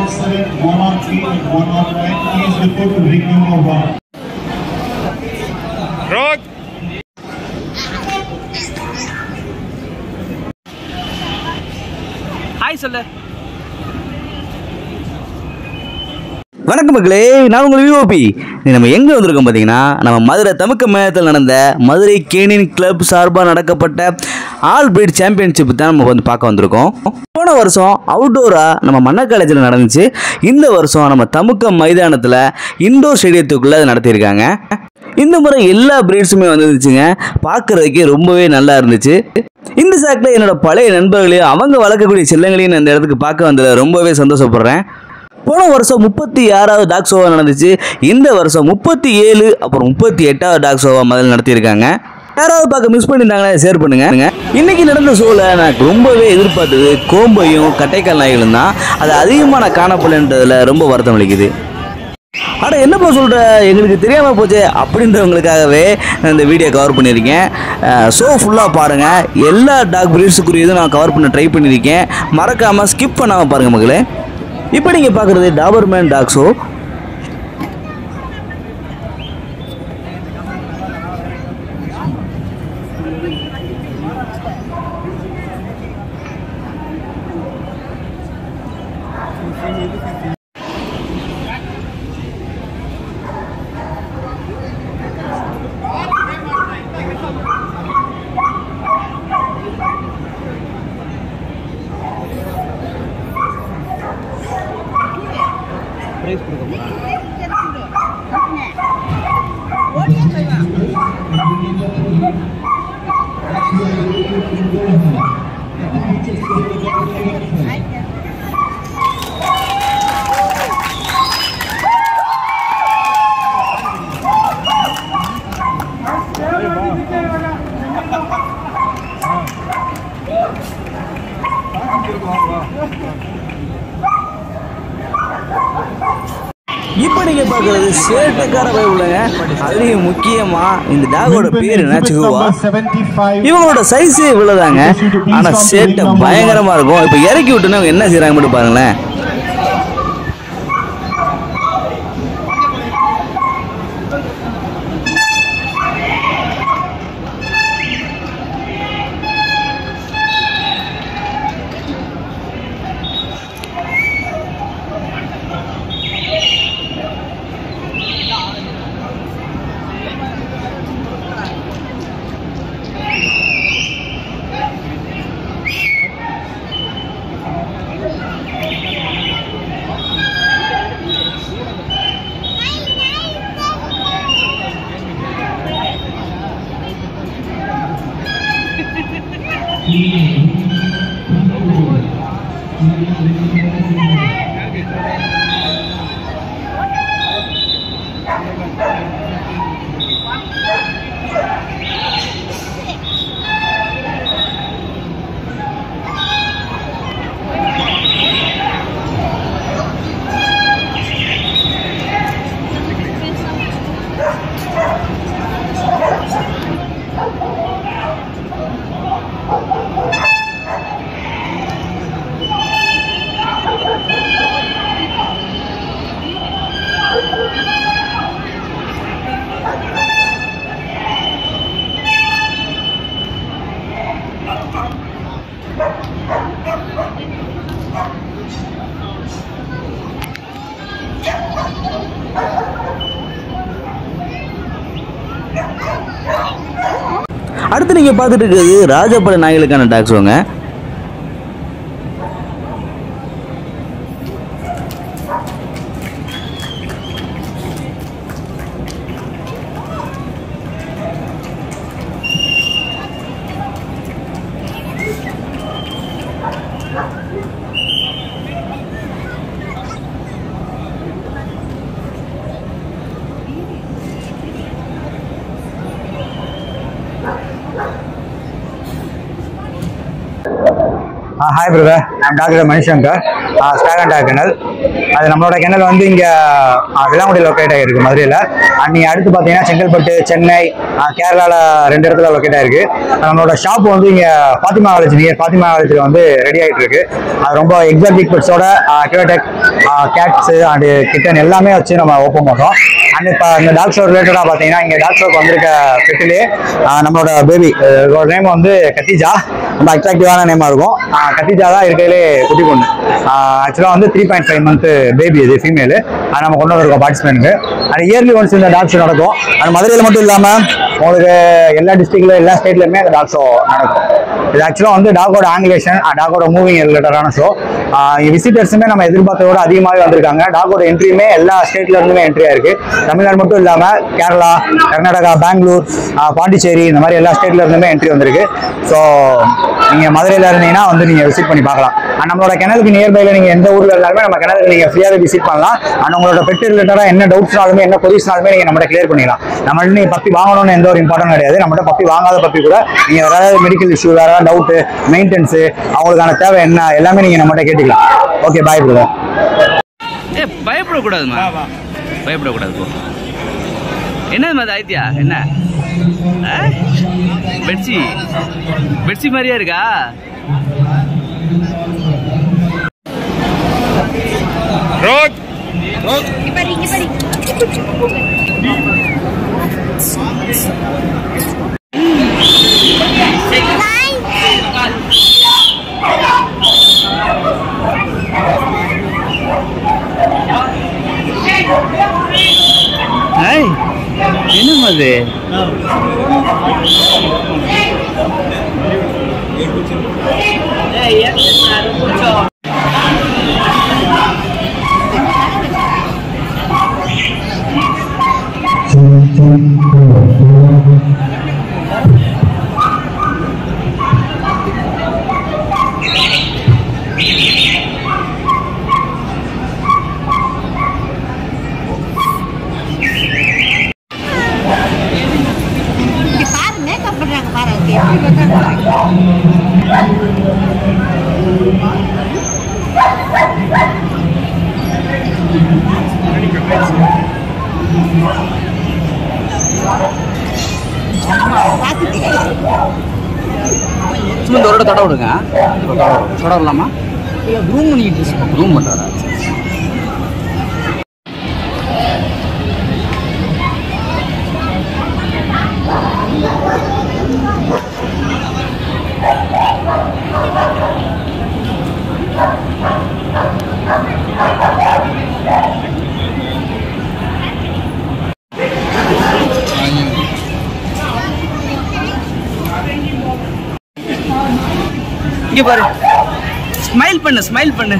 107, 103, and 109. Please report to ring number one. Rock. Hi சொல்லு வணக்கம் மக்களே நான் உங்கள் விஓபி நம்ம எங்கே வந்திருக்கோம் பார்த்தீங்கன்னா நம்ம மதுரை தமுக்க மேயத்தில் நடந்த மதுரை கேனின் கிளப் சார்பாக நடக்கப்பட்ட ஆல் பிரீட் சாம்பியன்ஷிப் தான் நம்ம வந்து பார்க்க வந்திருக்கோம் போன வருஷம் அவுட்டோராக நம்ம மன்ன காலேஜில் நடந்துச்சு இந்த வருஷம் நம்ம தமுக்க மைதானத்தில் இண்டோர் ஸ்டேடியத்துக்குள்ளே அதை நடத்தியிருக்காங்க இந்த முறை எல்லா பிரீட்ஸுமே வந்துருந்துச்சுங்க பார்க்குறதுக்கே ரொம்பவே நல்லா இருந்துச்சு இந்த சாக்கில் என்னோட பழைய நண்பர்களையும் அவங்க வளர்க்கக்கூடிய செல்லங்களையும் நான் இந்த இடத்துக்கு பார்க்க வந்ததில் ரொம்பவே சந்தோஷப்படுறேன் போன வருஷம் முப்பத்தி ஆறாவது டாக் ஷோவா நடந்துச்சு இந்த வருஷம் முப்பத்தி ஏழு அப்புறம் முப்பத்தி எட்டாவது டாக் ஷோவா முதல்ல நடத்தியிருக்காங்க யாராவது பார்க்க மிஸ் பண்ணியிருந்தாங்கன்னா ஷேர் பண்ணுங்க இன்னைக்கு நடந்த ஷோவில் எனக்கு ரொம்பவே எதிர்பார்த்தது கோம்பையும் கட்டைக்கால் நாய்களும் தான் அது அதிகமாக நான் காணப்படலன்றதுல ரொம்ப வருத்தம் அளிக்குது அட என்னப்பா சொல்கிற எங்களுக்கு தெரியாமல் போச்சே அப்படின்றவங்களுக்காகவே நான் இந்த வீடியோ கவர் பண்ணியிருக்கேன் ஷோ ஃபுல்லாக பாருங்கள் எல்லா டாக் பிரீட்ஸுக்குரியதும் நான் கவர் பண்ண ட்ரை பண்ணியிருக்கேன் மறக்காமல் ஸ்கிப் பண்ணாமல் பாருங்கள் மக்களே இப்போ நீங்கள் பார்க்குறது டாபர்மேன் டாக் ஷோ இப்போ நீங்கள் பார்க்குறது சேட்டுக்கார பய உள்ளங்க அதுலேயும் முக்கியமாக இந்த டாகோட பேர் என்ன சிகுவா இவங்களோட சைஸ் இவ்வளோதாங்க ஆனால் சேட்டை பயங்கரமாக இருக்கும் இப்போ இறக்கி விட்டுனா அவங்க என்ன செய்கிறாங்க மட்டும் பாருங்களேன் அடுத்து நீங்கள் பார்த்துட்டு இருக்கிறது ராஜபாளைய நாய்களுக்கான டாக் ஷோங்க ஹாய் பிரதர் நான் டாக்டர் மணிசங்கர் ஸ்டாகண்டா கெனல் அது நம்மளோட கெனல் வந்து இங்கே விலாங்குடி லொக்கேட் ஆகிருக்கு மதுரையில் அண்ட் நீங்கள் அடுத்து பார்த்தீங்கன்னா செங்கல்பட்டு சென்னை கேரளாவில் ரெண்டு இடத்துல லொக்கேட் ஆகிருக்கு நம்மளோட ஷாப் வந்து இங்கே ஃபாத்திமா காலேஜ் நியர் ஃபாத்திமா காலேஜில் வந்து ரெடி ஆகிட்டு இருக்கு அது ரொம்ப எக்ஸாட்டிக் பெட்ஸோட கியூடெக் கேட்ஸு அண்டு கிட்டன் எல்லாமே வச்சு நம்ம ஓப்பன் பண்ணுறோம் அண்ட் இப்போ இந்த டாக் ஷோ ரிலேட்டடாக பார்த்தீங்கன்னா இங்கே டாக் ஷோக்கு வந்திருக்க பெட்டிலே நம்மளோட பேபி இதோட நேம் வந்து கத்திஜா ரொம்ப அட்ராக்டிவான நேமாக இருக்கும் ஆஹ் கத்திஜா தான் இருக்கிறதுலே குட்டி பொண்ணு ஆக்சுவலாக வந்து three point five month baby இது ஃபீமேலு அது நம்ம கொண்டு வந்திருக்கோம் பார்ட்டிசிபென்ட்க்கு அது இயர்லி ஒன்ஸ் இந்த டாக் ஷோ நடக்கும் அது மதுரையில் மட்டும் இல்லாமல் உங்களுக்கு எல்லா டிஸ்ட்ரிக்ட்ல எல்லா ஸ்டேட்லையுமே அந்த டாக் ஷோ நடக்கும் இது ஆக்சுவலாக வந்து டாகோட ஆங்குலேஷன் டாகோட மூவிங் ரிலேட்டடான ஷோ விசிட்டர்ஸுமே நம்ம எதிர்பார்த்ததோட அதிகமாகவே வந்திருக்காங்க டாகோட என்ட்ரியுமே எல்லா ஸ்டேட்ல இருந்துமே என்ட்ரியா இருக்கு தமிழ்நாடு மட்டும் இல்லாமல் கேரளா கர்நாடகா பெங்களூர் ஆஹ் பாண்டிச்சேரி இந்த மாதிரி எல்லா ஸ்டேட்ல இருந்துமே என்ட்ரி வந்திருக்கு ஸோ நீங்கள் மதுரையில் இருந்தீங்கன்னா வந்து நீங்கள் விசிட் பண்ணி பார்க்கலாம் அண்ட் நம்மளோட கிணறுக்கு நியர்பைல நீங்கள் எந்த ஊரில் இருந்தாலுமே நம்ம கிணறுக்கு நீங்கள் ஃப்ரீயாகவே விசிட் பண்ணலாம் அண்ட் உங்களோட பெட் ரிலேட்டடாக என்ன டவுட்ஸ்னாலுமே என்ன கொரிஸ்னாலுமே நீங்கள் நம்மகிட்ட கிளியர் பண்ணிக்கலாம் நம்மள்ட்ட நீங்கள் பப்பி வாங்கணும்னு எந்த ஒரு இம்பார்ட்டன் கிடையாது நம்மகிட்ட பப்பி வாங்காத பப்பி கூட நீங்கள் வேற ஏதாவது மெடிக்கல் இஷ்யூ வேற ஏதாவது டவுட்டு மெயின்டெனன்ஸு அவங்களுக்கான தேவை என்ன எல்லாமே நீங்கள் நம்மகிட்ட கேட்டுக்கலாம் ஓகே பாய் பிரதர் ஏ பயப்படக்கூடாதுமா பயப்படக்கூடாது போ என்னது அது ஆயித்தியா என்ன ஆ? பெட்சி பெட்சி மாதிரியா இருக்கா ஏய், என்னம்மா அது இங்க பாரு மேக்கப் பண்றாங்க பாரு அதுக்கு எப்படி பண்றாங்க பாத்துட்டு சும்மா இந்த ஒரு தொட விடுங்க தொட விடலாமா ரூம் பண்ணிக்கிட்டு ரூம் பண்ணுறாரா இங்க பாரு ஸ்மைல் பண்ணு ஸ்மைல் பண்ணு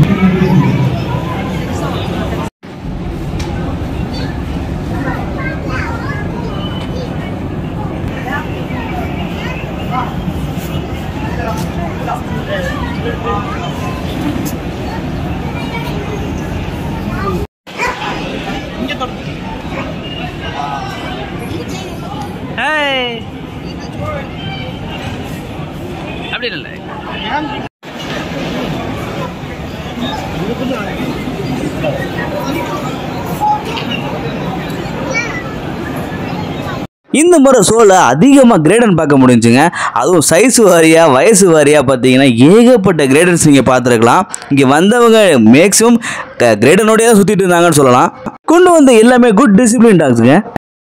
Hey. அப்படி இல்லை இந்த முறை ஷோவில் அதிகமாக கிரேடன் பார்க்க முடிஞ்சுங்க அதுவும் சைஸ் வாரியாக வயசு வாரியாக பார்த்தீங்கன்னா ஏகப்பட்ட கிரேடன்ஸ் நீங்கள் பார்த்துருக்கலாம் இங்கே வந்தவங்க மேக்ஸிமம் கிரேடனோடய தான் சுற்றிட்டு இருந்தாங்கன்னு சொல்லலாம் கொண்டு வந்த எல்லாமே குட் டிசிப்ளின் டாக்ஸுங்க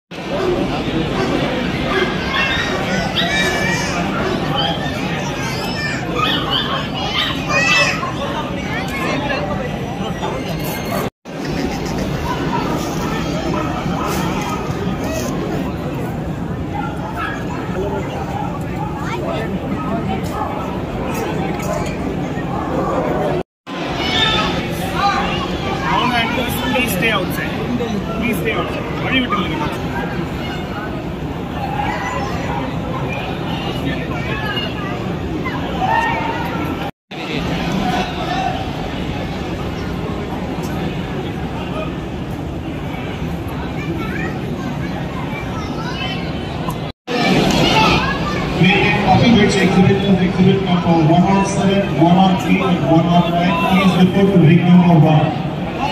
Please stay outside. Please stay outside. வழி விட்டுருங்க Make it coffee with check exhibit to exhibit number 107, 103, and 109. Please report to ring number one.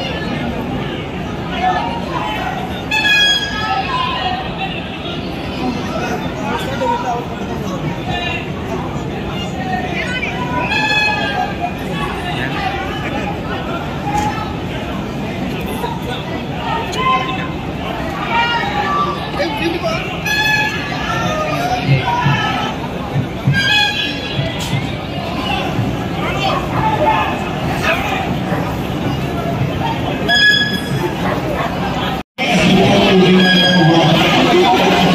Report to ring number one.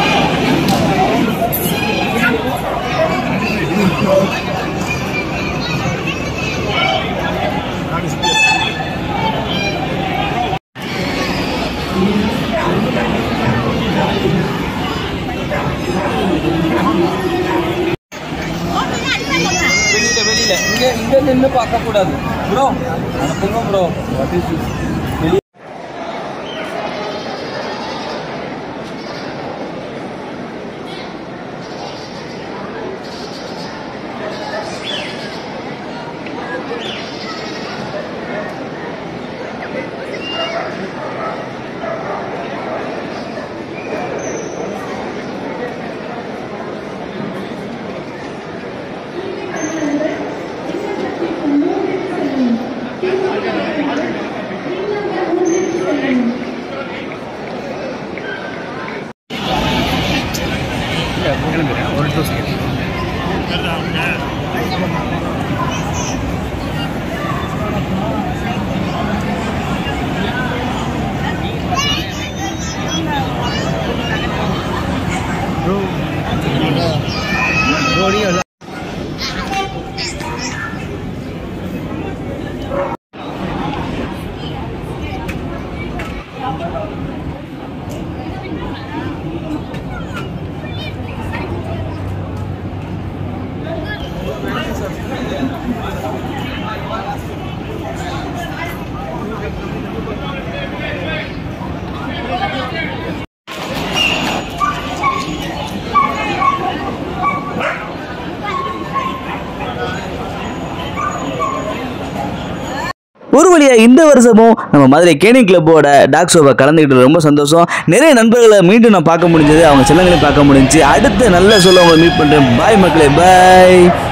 வெளியில வெளியில இங்க இங்க நின்று பார்க்க கூடாது ப்ரோ அனுப்புங்க ப்ரோ வாட் இஸ் வெளியே ஒரு வழியாக இந்த வருஷமும் நம்ம மதுரை கேனிங் கிளப்போட டாக் ஷோவை கலந்துக்கிட்டு ரொம்ப சந்தோஷம் நிறைய நண்பர்களை மீண்டும் நான் பார்க்க முடிஞ்சது அவங்க செல்லங்களையும் பார்க்க முடிஞ்சுச்சு அடுத்த நல்ல சொல்ல உங்களை மீட் பண்ணுறேன் பாய் மக்களே பாய்